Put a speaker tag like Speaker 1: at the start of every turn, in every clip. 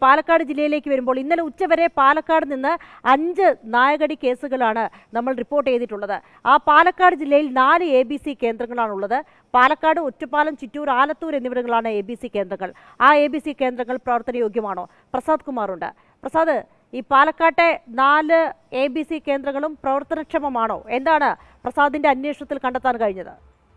Speaker 1: പാലക്കാട് ജില്ലയിലേക്ക് വരുമ്പോൾ ഇന്നലെ ഉച്ചവരെ പാലക്കാട് നിന്ന് അഞ്ച് നായകടി കേസുകളാണ് നമ്മൾ റിപ്പോർട്ട് ചെയ്തിട്ടുള്ളത് ആ പാലക്കാട് ജില്ലയിൽ നാല് എ ബി സി കേന്ദ്രങ്ങളാണുള്ളത് പാലക്കാട് ഒറ്റപ്പാലം ചിറ്റൂർ ആലത്തൂർ എന്നിവിടങ്ങളാണ് എ ബി സി കേന്ദ്രങ്ങൾ ആ എ ബി സി കേന്ദ്രങ്ങൾ പ്രവർത്തനയോഗ്യമാണോ പ്രസാദ് കുമാറുണ്ട് പ്രസാദ് ഈ പാലക്കാട്ടെ നാല് എ ബി സി കേന്ദ്രങ്ങളും പ്രവർത്തനക്ഷമമാണോ എന്താണ് പ്രസാദിന്റെ അന്വേഷണത്തിൽ കണ്ടെത്താൻ കഴിഞ്ഞത്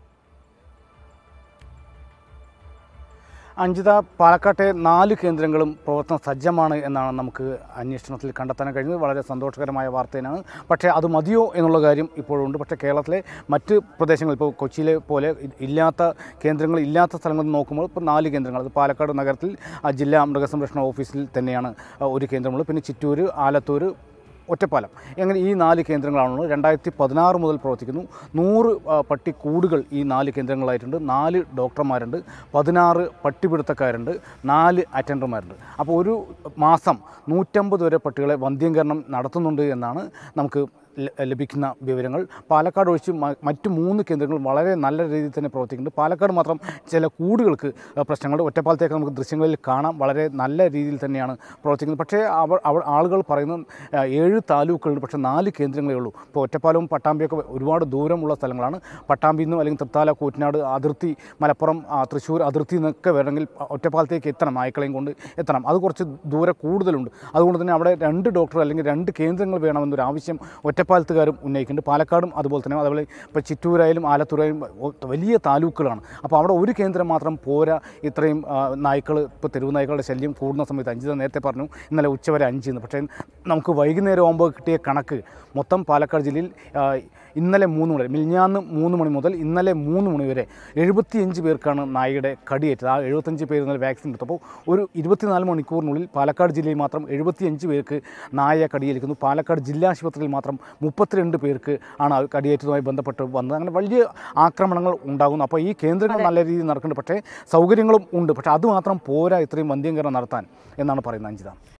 Speaker 2: അഞ്ജിത പാലക്കാട്ടെ നാല് കേന്ദ്രങ്ങളും പ്രവർത്തന സജ്ജമാണ് എന്നാണ് നമുക്ക് അന്വേഷണത്തിൽ കണ്ടെത്താൻ കഴിഞ്ഞത് വളരെ സന്തോഷകരമായ വാർത്തയാണ് പക്ഷേ അത് മതിയോ എന്നുള്ള കാര്യം ഇപ്പോഴുണ്ട് പക്ഷേ കേരളത്തിലെ മറ്റ് പ്രദേശങ്ങൾ ഇപ്പോൾ കൊച്ചിയിലെ പോലെ ഇല്ലാത്ത കേന്ദ്രങ്ങൾ ഇല്ലാത്ത സ്ഥലങ്ങളിൽ നോക്കുമ്പോൾ ഇപ്പോൾ നാല് കേന്ദ്രങ്ങൾ അത് പാലക്കാട് നഗരത്തിൽ ആ ജില്ലാ മൃഗസംരക്ഷണ ഓഫീസിൽ തന്നെയാണ് ആ, ഒരു കേന്ദ്രമുള്ളത് പിന്നെ ചിറ്റൂർ ആലത്തൂർ ഒറ്റപ്പാലം അങ്ങനെ ഈ നാല് കേന്ദ്രങ്ങളാണുള്ളത് രണ്ടായിരത്തി പതിനാറ് മുതൽ പ്രവർത്തിക്കുന്നു നൂറ് ആ, പട്ടിക്കൂടുകൾ ഈ നാല് കേന്ദ്രങ്ങളായിട്ടുണ്ട് നാല് ഡോക്ടർമാരുണ്ട് പതിനാറ് പട്ടിപിടുത്തക്കാരുണ്ട് നാല് അറ്റൻഡർമാരുണ്ട് അപ്പോൾ ഒരു മാസം നൂറ്റമ്പത് വരെ പട്ടികളെ വന്ധ്യംകരണം നടത്തുന്നുണ്ട് എന്നാണ് നമുക്ക് ല- ലഭിക്കുന്ന വിവരങ്ങൾ പാലക്കാട് ഒഴിച്ച് മ- മറ്റ് മൂന്ന് കേന്ദ്രങ്ങൾ വളരെ നല്ല രീതിയിൽ തന്നെ പ്രവർത്തിക്കുന്നുണ്ട് പാലക്കാട് മാത്രം ചില കൂടുകൾക്ക് ആ, പ്രശ്നങ്ങൾ ഒറ്റപ്പാലത്തേക്ക് നമുക്ക് ദൃശ്യങ്ങളിൽ കാണാം വളരെ നല്ല രീതിയിൽ തന്നെയാണ് പ്രവർത്തിക്കുന്നത് പക്ഷേ അവർ അവർ ആളുകൾ പറയുന്നത് ആ, ഏഴ് താലൂക്കുകളുണ്ട് പക്ഷേ നാല് കേന്ദ്രങ്ങളേ ഉള്ളൂ ഇപ്പോൾ ഒറ്റപ്പാലവും പട്ടാമ്പിയൊക്കെ ഒരുപാട് ദൂരമുള്ള സ്ഥലങ്ങളാണ് പട്ടാമ്പിയിൽ നിന്നും അല്ലെങ്കിൽ തൃത്താല കൂറ്റനാട് അതിർത്തി മലപ്പുറം ആ, തൃശ്ശൂർ അതിർത്തി നിന്നൊക്കെ വരണമെങ്കിൽ ഒറ്റപ്പാലത്തേക്ക് എത്തണം നായ്ക്കളെയും കൊണ്ട് എത്തണം അത് കുറച്ച് ദൂരെ കൂടുതലുണ്ട് അതുകൊണ്ട് തന്നെ അവിടെ രണ്ട് ഡോക്ടർ അല്ലെങ്കിൽ രണ്ട് കേന്ദ്രങ്ങൾ വേണമെന്നൊരു ആവശ്യം ഒറ്റപ്പാലത്തുകാരും ഉന്നയിക്കുന്നുണ്ട് പാലക്കാടും അതുപോലെ തന്നെ അതുപോലെ ഇപ്പോൾ ചിറ്റൂരായാലും ആലത്തൂരായാലും ഒ- വലിയ താലൂക്കുകളാണ് അപ്പോൾ അവിടെ ഒരു കേന്ദ്രം മാത്രം പോരാ ഇത്രയും നായ്ക്കൾ ഇപ്പോൾ തെരുവ് നായ്ക്കളുടെ ശല്യം കൂടുന്ന സമയത്ത് അഞ്ചിത നേരത്തെ പറഞ്ഞു ഇന്നലെ ഉച്ചവരെ അഞ്ചിന്ന് പക്ഷേ നമുക്ക് വൈകുന്നേരം ആകുമ്പോൾ കിട്ടിയ കണക്ക് മൊത്തം പാലക്കാട് ജില്ലയിൽ ആ, ഇന്നലെ മൂന്ന് മണി മിൽഞ്ഞാന്ന് മൂന്ന് മണി മുതൽ ഇന്നലെ മൂന്ന് മണി വരെ എഴുപത്തിയഞ്ച് പേർക്കാണ് നായയുടെ കടിയേറ്റത് ആ എഴുപത്തഞ്ച് പേര് ഇന്നലെ വാക്സിൻ എടുത്തപ്പോൾ ഒരു ഇരുപത്തിനാല് മണിക്കൂറിനുള്ളിൽ പാലക്കാട് ജില്ലയിൽ മാത്രം എഴുപത്തിയഞ്ച് പേർക്ക് നായ കടിയേൽക്കുന്നു പാലക്കാട് ജില്ലാ ആശുപത്രിയിൽ മാത്രം മുപ്പത്തിരണ്ട് പേർക്ക് ആണ് ആ കടിയേറ്റതുമായി ബന്ധപ്പെട്ട് വന്നത് അങ്ങനെ വലിയ ആക്രമണങ്ങൾ ഉണ്ടാകുന്നു അപ്പോൾ ഈ കേന്ദ്രങ്ങൾ നല്ല രീതിയിൽ നടക്കുന്നുണ്ട് പക്ഷേ സൗകര്യങ്ങളും ഉണ്ട് പക്ഷേ അത് മാത്രം പോരാ ഇത്രയും വന്ധ്യംകരണം നടത്താൻ എന്നാണ് പറയുന്നത് അഞ്ചിത